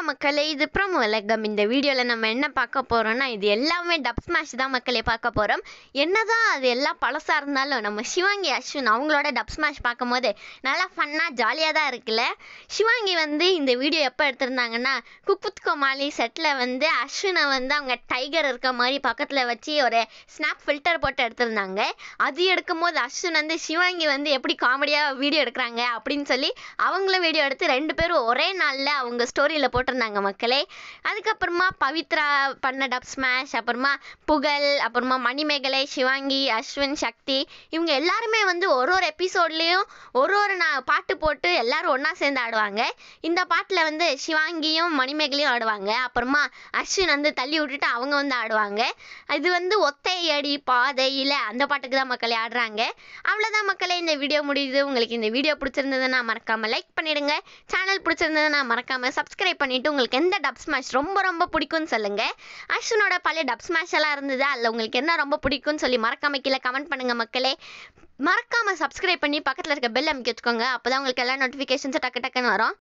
மக்களே இது ப்ரோமோ விளக்கம் இந்த வீடியோவில் நம்ம என்ன பார்க்க போகிறோம்னா இது எல்லாமே டப் ஸ்மாஷ் தான் மக்களே பார்க்க போகிறோம் என்னதான் அது எல்லாம் பழசாக இருந்தாலும் நம்ம சிவாங்கி அஸ்வின் அவங்களோட டப் ஸ்மாஷ் பார்க்கும்போது நல்லா ஃபன்னாக ஜாலியாக தான் இருக்குல்ல சிவாங்கி வந்து இந்த வீடியோ எப்போ எடுத்திருந்தாங்கன்னா குக்குத் கோமாளி செட்டில் வந்து அஸ்வினை வந்து அவங்க டைகர் இருக்க மாதிரி பக்கத்தில் வச்சு ஒரு ஸ்னாப் ஃபில்டர் போட்டு எடுத்திருந்தாங்க அது எடுக்கும்போது அஸ்வின் வந்து சிவாங்கி வந்து எப்படி காமெடியாக வீடியோ எடுக்கிறாங்க அப்படின்னு சொல்லி அவங்களும் வீடியோ எடுத்து ரெண்டு பேரும் ஒரே நாளில் அவங்க ஸ்டோரியில் போட்டிருந்தாங்க மக்களே அதுக்கப்புறமா பவித்ரா பண்ண டப் ஸ்மாஷ் அப்புறமா புகழ் அப்புறமா மணிமேகலை சிவாங்கி அஸ்வின் சக்தி இவங்க எல்லாருமே வந்து ஒரு ஒரு எபிசோட்லேயும் ஒரு ஒரு நான் பாட்டு போட்டு எல்லாரும் ஒன்றா சேர்ந்து ஆடுவாங்க இந்த பாட்டில் வந்து சிவாங்கியும் மணிமேகலையும் ஆடுவாங்க அப்புறமா அஸ்வின் வந்து தள்ளி விட்டுட்டு அவங்க வந்து ஆடுவாங்க இது வந்து ஒத்தை அடி பாதையில் அந்த பாட்டுக்கு தான் மக்களே ஆடுறாங்க அவ்வளோதான் மக்களே இந்த வீடியோ முடியுது உங்களுக்கு இந்த வீடியோ பிடிச்சிருந்ததுன்னா மறக்காமல் லைக் பண்ணிடுங்க சேனல் பிடிச்சிருந்ததுன்னா மறக்காமல் சப்ஸ்கிரைப் பண்ணிவிட்டு உங்களுக்கு எந்த டப் ஸ்மாஷ் ரொம்ப ரொம்ப பிடிக்கும்னு சொல்லுங்கள் அஸ்வினோட பழைய டப் ஸ்மாஷ் எல்லாம் இருந்தது அதில் உங்களுக்கு என்ன ரொம்ப பிடிக்கும்னு சொல்லி மறக்காம கீழே கமெண்ட் பண்ணுங்கள் மக்களே மறக்காமல் சப்ஸ்கிரைப் பண்ணி பக்கத்தில் இருக்க பெல் அமைக்க வச்சுக்கோங்க அப்போ தான் உங்களுக்கு எல்லா நோட்டிஃபிகேஷன்ஸும் டக்கு டக்குன்னு வரும்